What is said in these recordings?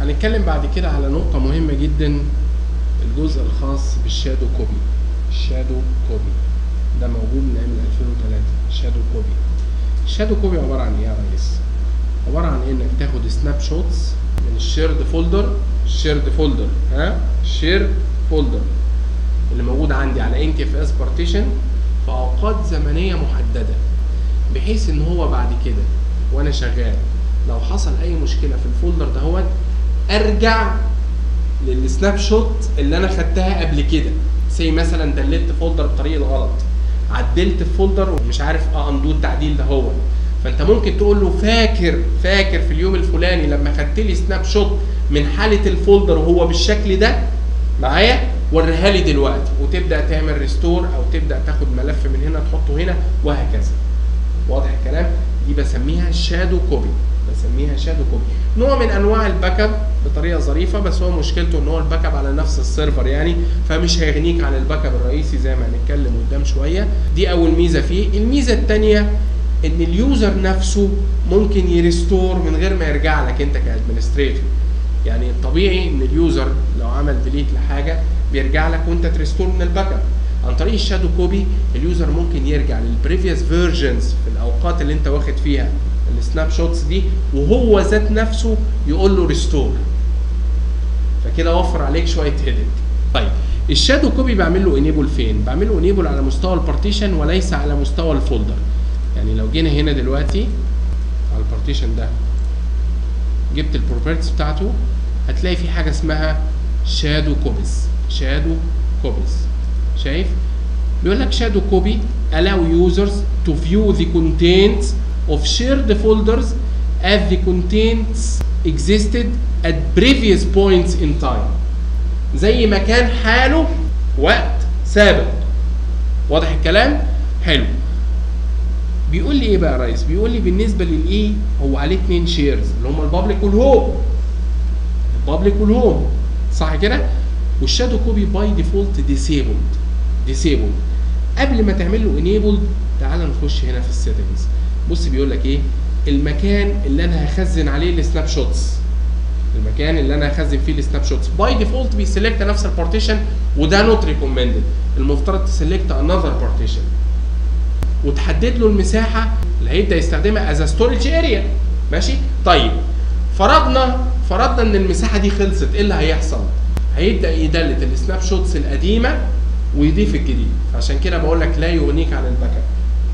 هنتكلم بعد كده على نقطة مهمة جدا الجزء الخاص بالشادو كوبي الشادو كوبي ده موجود من ايام 2003 الشادو كوبي الشادو كوبي عبارة عن ايه يا ريس؟ عبارة عن انك تاخد سناب شوتس من الشيرد فولدر الشيرد فولدر ها الشيرد فولدر اللي موجود عندي على ان تي اف اس بارتيشن في اوقات زمنيه محدده بحيث ان هو بعد كده وانا شغال لو حصل اي مشكله في الفولدر دهوت ارجع للسناب شوت اللي انا خدتها قبل كده زي مثلا دلت فولدر بطريق الغلط عدلت في فولدر ومش عارف اه اندو التعديل ده هو فانت ممكن تقول له فاكر فاكر في اليوم الفلاني لما خدت لي سناب شوت من حاله الفولدر وهو بالشكل ده معايا وريها لي دلوقتي وتبدا تعمل ريستور او تبدا تاخد ملف من هنا تحطه هنا وهكذا واضح الكلام دي بسميها شادو كوبي بسميها شادو كوبي نوع من انواع الباك اب بطريقه ظريفه بس هو مشكلته ان هو الباك اب على نفس السيرفر يعني فمش هيغنيك عن الباك اب الرئيسي زي ما هنتكلم قدام شويه دي اول ميزه فيه الميزه الثانيه ان اليوزر نفسه ممكن يريستور من غير ما يرجع لك انت كادمنستريتور يعني الطبيعي ان اليوزر لو عمل ديليت لحاجه بيرجع لك وانت تريستور من الباك اب عن طريق الشادو كوبي اليوزر ممكن يرجع للبريفيوس فيرجنز في الاوقات اللي انت واخد فيها السناب شوتس دي وهو ذات نفسه يقول له ريستور فكده وفر عليك شويه هيدك طيب الشادو كوبي بعمل له انيبل فين بعمل له انيبل على مستوى البارتيشن وليس على مستوى الفولدر يعني لو جينا هنا دلوقتي على البارتيشن ده جبت البروبرتيز بتاعته هتلاقي في حاجه اسمها شادو كوبيز شادو كوبيز شايف بيقول لك شادو كوبي allow users to view the contents of shared folders as the contents existed at previous points in time زي ما كان حاله وقت سابق واضح الكلام حلو بيقول لي ايه بقى يا ريس بيقول لي بالنسبه للايه هو عليه اتنين شيرز اللي هم البابليك والهوم البابليك والهوم صح كده والشادو كوبي باي ديفولت ديسيبلد ديسيبلد قبل ما تعمل له انيبلد تعال نخش هنا في السيتنجز بص بيقول لك ايه المكان اللي انا هخزن عليه السناب شوتس المكان اللي انا هخزن فيه السناب شوتس باي ديفولت بيسلكت نفس البارتيشن وده نوت ريكومندد المفترض تسلكت انذر بارتيشن وتحدد له المساحه اللي هيبدا يستخدمها از ستورج اريا ماشي طيب فرضنا فرضنا ان المساحه دي خلصت ايه اللي هيحصل هيبدا يدلت السناب شوتس القديمه ويضيف الجديد عشان كده بقول لك لا يغنيك عن الباك اب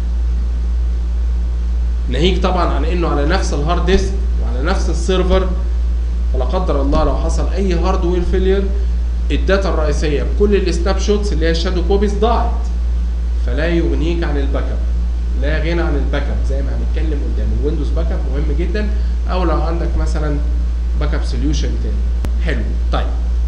ناهيك طبعا عن انه على نفس الهارد ديسك وعلى نفس السيرفر ولا قدر الله لو حصل اي هاردوير فيلير الداتا الرئيسيه بكل السناب شوتس اللي هي الشادو كوبيز ضاعت فلا يغنيك عن الباك اب لا غنى عن الباك اب زي ما هنتكلم قدام الويندوز باك اب مهم جدا او لو عندك مثلا باك اب سوليوشن تاني حلو طيب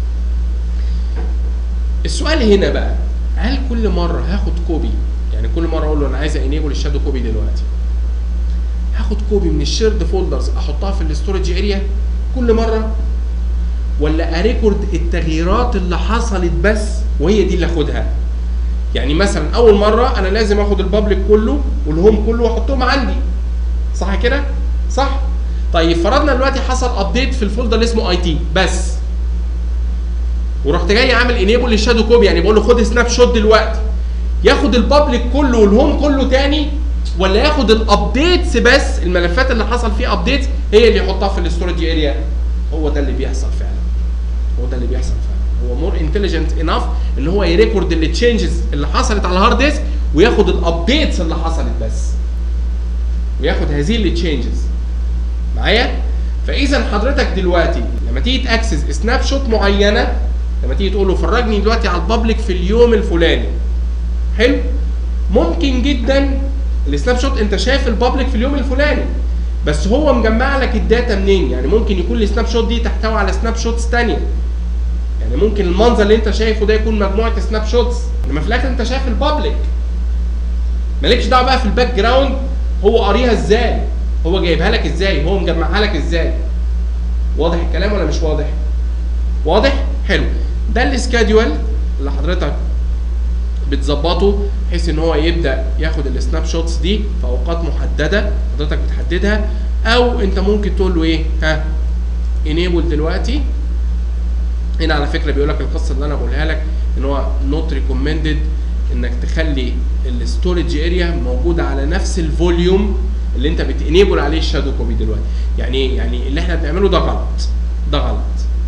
السؤال هنا بقى هل كل مره هاخد كوبي يعني كل مره اقول له انا عايز انيبل الشادو كوبي دلوقتي هاخد كوبي من الشيرد فولدرز احطها في الاستورج اريا كل مره ولا اريكورد التغييرات اللي حصلت بس وهي دي اللي اخدها يعني مثلا اول مره انا لازم اخد البابليك كله والهوم كله واحطهم عندي صح كده صح طيب فرضنا دلوقتي حصل ابديت في الفولدر اللي اسمه اي تي بس ورحت جاي عامل انيبل للشادو كوبي يعني بقول له خد سناب شوت دلوقتي ياخد البابليك كله والهوم كله تاني ولا ياخد الابديتس بس الملفات اللي حصل فيها ابديتس هي اللي يحطها في الاستورج اريا هو ده اللي بيحصل فعلا هو ده اللي بيحصل فعلا هو مور انتليجنت انف ان هو يريكورد التشينجز اللي حصلت على الهارد ديسك وياخد الابديتس اللي حصلت بس وياخد هذه التشينجز معايا فاذا حضرتك دلوقتي لما تيجي تاكسس سناب شوت معينه لما تيجي تقول له فرجني دلوقتي على البابليك في اليوم الفلاني حلو ممكن جدا السناب شوت انت شايف البابليك في اليوم الفلاني بس هو مجمع لك الداتا منين يعني ممكن يكون السناب شوت دي تحتوي على سناب شوتس ثانيه يعني ممكن المنظر اللي انت شايفه ده يكون مجموعه سناب شوتس انما في الاخر انت شايف البابليك مالكش دعوه بقى في الباك جراوند هو قاريها ازاي هو جايبها لك ازاي هو مجمعها لك ازاي واضح الكلام ولا مش واضح واضح حلو ده السكادول اللي حضرتك بتظبطه بحيث ان هو يبدا ياخد السناب شوتس دي في اوقات محدده حضرتك بتحددها او انت ممكن تقول له ايه ها enable دلوقتي هنا على فكره بيقول لك القصه اللي انا بقولها لك ان هو نوت ريكومندد انك تخلي الستورج اريا موجوده على نفس الفوليوم اللي انت بتنيبل عليه الشادو كوبي دلوقتي يعني ايه يعني اللي احنا بنعمله ده غلط ده غلط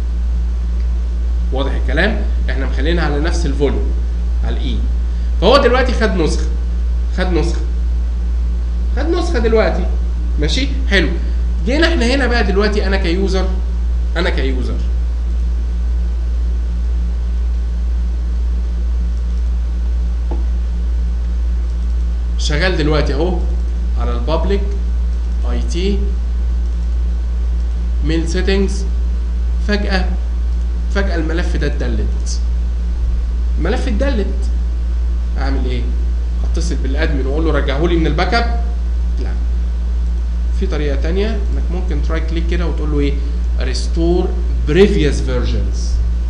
واضح الكلام احنا مخلينها على نفس الفوليوم على الاي فهو دلوقتي خد نسخه خد نسخه خد نسخه دلوقتي ماشي حلو جينا احنا هنا بقى دلوقتي انا كيوزر انا كيوزر شغال دلوقتي اهو على البابليك اي تي ميل سيتنجز فجأة فجأة الملف ده اتدلت الملف اتدلت اعمل ايه؟ اتصل بالادمن واقول له رجعه لي من الباك اب لا في طريقة تانية انك ممكن تراي كليك كده وتقول له ايه؟ ريستور بريفيوس فيرجنز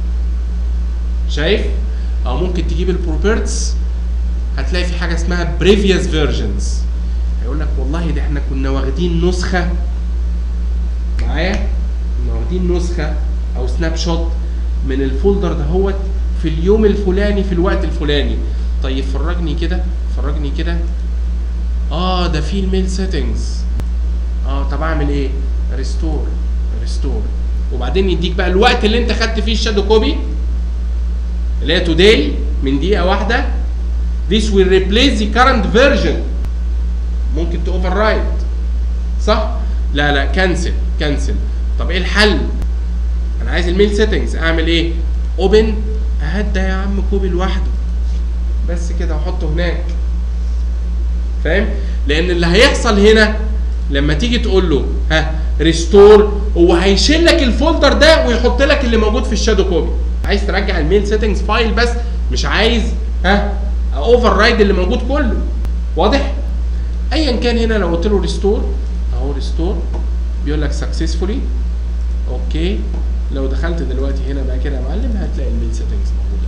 شايف؟ او ممكن تجيب البروبرتس هتلاقي في حاجه اسمها بريفيوس فيرجنز هيقول لك والله ده احنا كنا واخدين نسخه معايا كنا واخدين نسخه او سناب شوت من الفولدر دهوت في اليوم الفلاني في الوقت الفلاني طيب فرجني كده فرجني كده اه ده في الميل سيتنجز اه طب اعمل ايه ريستور ريستور وبعدين يديك بقى الوقت اللي انت خدت فيه الشادو كوبي اللي هي توداي من دقيقه واحده this will replace the current version ممكن توفر رايت صح لا لا كنسل كنسل طب ايه الحل انا عايز الميل سيتنجز اعمل ايه اوبن اهدى يا عم كوبي لوحده بس كده احطه هناك فاهم لان اللي هيحصل هنا لما تيجي تقول له ها ريستور هو هيشيل لك الفولدر ده ويحط لك اللي موجود في الشادو كوبي عايز ترجع الميل سيتنجز فايل بس مش عايز ها اوفر رايد اللي موجود كله واضح ايا كان هنا لو قلت له ريستور اهو ريستور بيقول لك سكسسفولي اوكي لو دخلت دلوقتي هنا بقى كده يا معلم هتلاقي الميل سيتنجز موجوده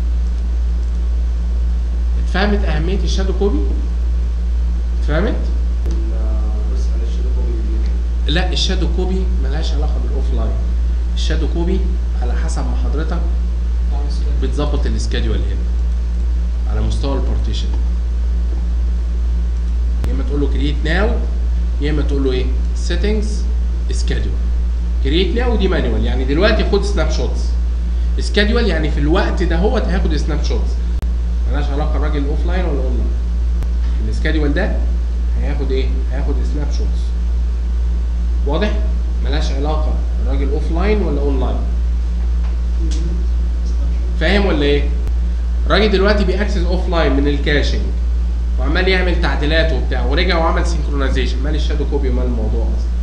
اتفهمت اهميه الشادو كوبي اتفهمت بس معلش ده كوبي لا الشادو كوبي ملهاش علاقه بالاوف لاين الشادو كوبي على حسب ما حضرتك بتظبط السكادول هنا على مستوى البارتيشن يا اما تقول له كرييت ناو يا اما تقول له ايه سيتنجز سكادول كرييت ناو دي مانوال يعني دلوقتي خد سناب شوتس سكادول يعني في الوقت ده هو هياخد سناب شوتس ملهاش علاقه الراجل اوف لاين ولا اون لاين السكادول ده هياخد ايه هياخد سناب شوتس واضح ملهاش علاقه الراجل اوف لاين ولا اون لاين فاهم ولا ايه الراجل دلوقتي بيأكسس اوف لاين من الكاشنج وعمال يعمل تعديلات وبتاع ورجع وعمل سينكرونايزيشن مال الشادو كوبي ومال الموضوع اصلا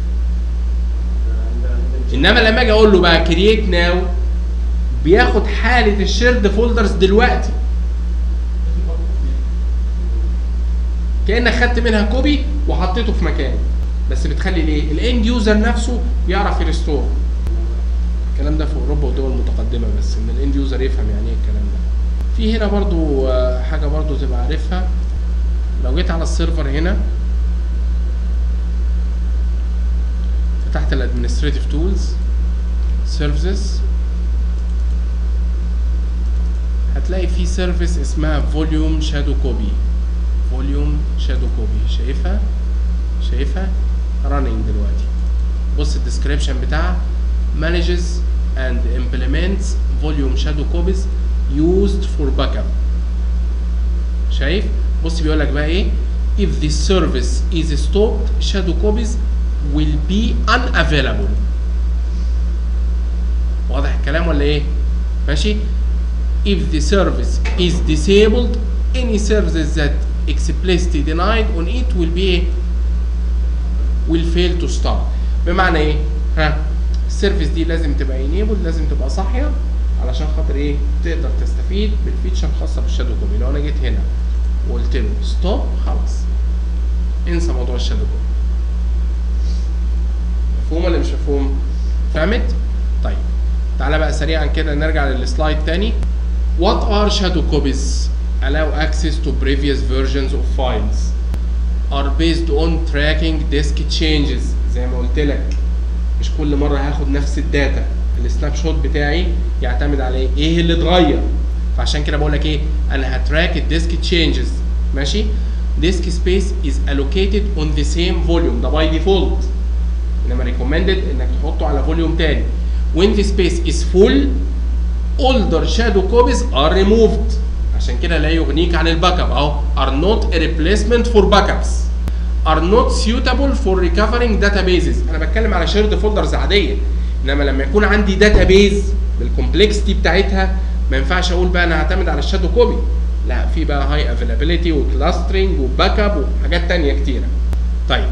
انما لما اجي اقول له بقى كرييت ناو بياخد حاله الشيرد فولدرز دلوقتي كانك خدت منها كوبي وحطيته في مكان بس بتخلي الايه الاند يوزر نفسه يعرف يريستور الكلام ده في اوروبا ودول متقدمه بس ان الاند يوزر يفهم يعني ايه الكلام ده في هنا برضو آه، حاجه برضو تبقى عارفها لو جيت على السيرفر هنا فتحت الادمنستريتيف تولز سيرفيسز هتلاقي في سيرفيس اسمها فوليوم شادو كوبي فوليوم شادو كوبي شايفها شايفها راننج دلوقتي بص الديسكريبشن بتاعها manages and implements volume shadow copies used for backup شايف بص بيقول لك بقى ايه if this service is stopped shadow copies will be unavailable واضح الكلام ولا ايه ماشي if the service is disabled any services that explicitly denied on it will be ايه will fail to start بمعنى ايه ها السيرفيس دي لازم تبقى انيبل لازم تبقى صاحيه علشان خاطر ايه تقدر تستفيد بالفيتشر الخاصه بالشادو كوبي لو انا جيت هنا وقلت له ستوب خلاص انسى موضوع الشادو كوبي مفهوم ولا مش مفهوم فهمت طيب تعالى بقى سريعا كده نرجع للسلايد تاني What are shadow copies? Allow access to previous versions of files. Are based on tracking disk changes زي ما قلت لك مش كل مره هاخد نفس الداتا السناب شوت بتاعي يعتمد على ايه ايه اللي اتغير فعشان كده بقول لك ايه انا هتراك الديسك تشينجز ماشي ديسك سبيس از allocated on the same volume ده باي ديفولت انما ريكومندد انك تحطه على فوليوم تاني when the space is full older shadow copies are removed عشان كده لا يغنيك عن الباك اب اهو are not a replacement for backups are not suitable for recovering databases انا بتكلم على شيرد فولدرز عاديه انما لما يكون عندي داتابيز بالكومبلكسيتي بتاعتها ما ينفعش اقول بقى انا هعتمد على الشادو كوبي لا في بقى هاي افيلابيلتي وكلاسترنج وباك اب وحاجات تانية كتيره طيب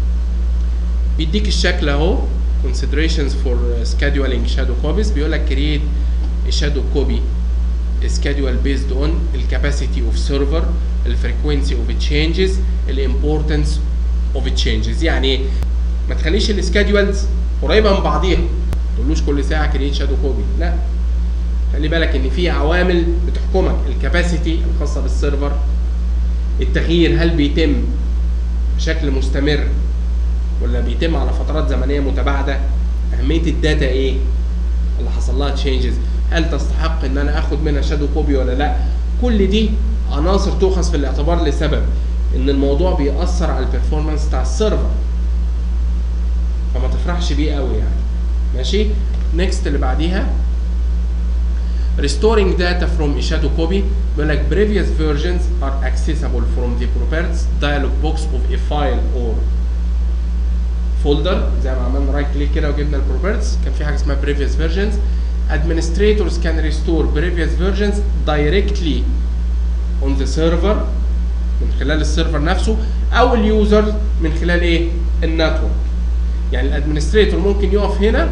بيديك الشكل اهو considerations for scheduling shadow copies بيقول لك create a shadow copy schedule based on the capacity of server the frequency of changes the importance of changes يعني ايه ما تخليش السكادولز قريبه من بعضيها ما تقولوش كل ساعه كريت شادو كوبي لا خلي بالك ان في عوامل بتحكمك الكاباسيتي الخاصه بالسيرفر التغيير هل بيتم بشكل مستمر ولا بيتم على فترات زمنيه متباعده اهميه الداتا ايه اللي حصل لها تشينجز هل تستحق ان انا اخد منها شادو كوبي ولا لا كل دي عناصر تؤخذ في الاعتبار لسبب ان الموضوع بيأثر على البرفورمانس بتاع السيرفر فما تفرحش بيه قوي يعني ماشي نيكست اللي بعديها restoring data from a shadow copy بيقول لك previous versions are accessible from the properties dialog box of a file or folder زي ما عملنا رايت كليك كده وجبنا البروبرتيز كان في حاجه اسمها previous versions administrators can restore previous versions directly on the server من خلال السيرفر نفسه او اليوزر من خلال ايه النتورك يعني الادمنستريتور ممكن يقف هنا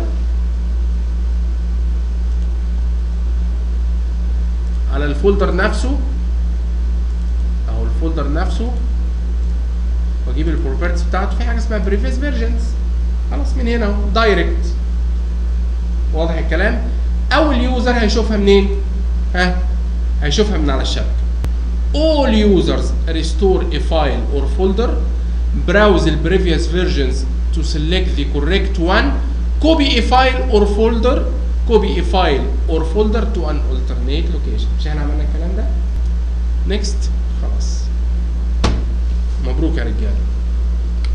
على الفولدر نفسه او الفولدر نفسه واجيب البروبرتيز بتاعته في حاجه اسمها بريفيس فيرجنز خلاص من هنا اهو دايركت واضح الكلام او اليوزر هيشوفها منين ها هيشوفها من على الشبكه all users restore a file or folder browse the previous versions to select the correct one copy a file or folder copy a file or folder to an alternate location مش احنا عملنا الكلام ده next خلاص مبروك يا رجاله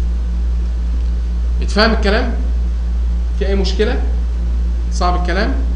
اتفهم الكلام في اي مشكله صعب الكلام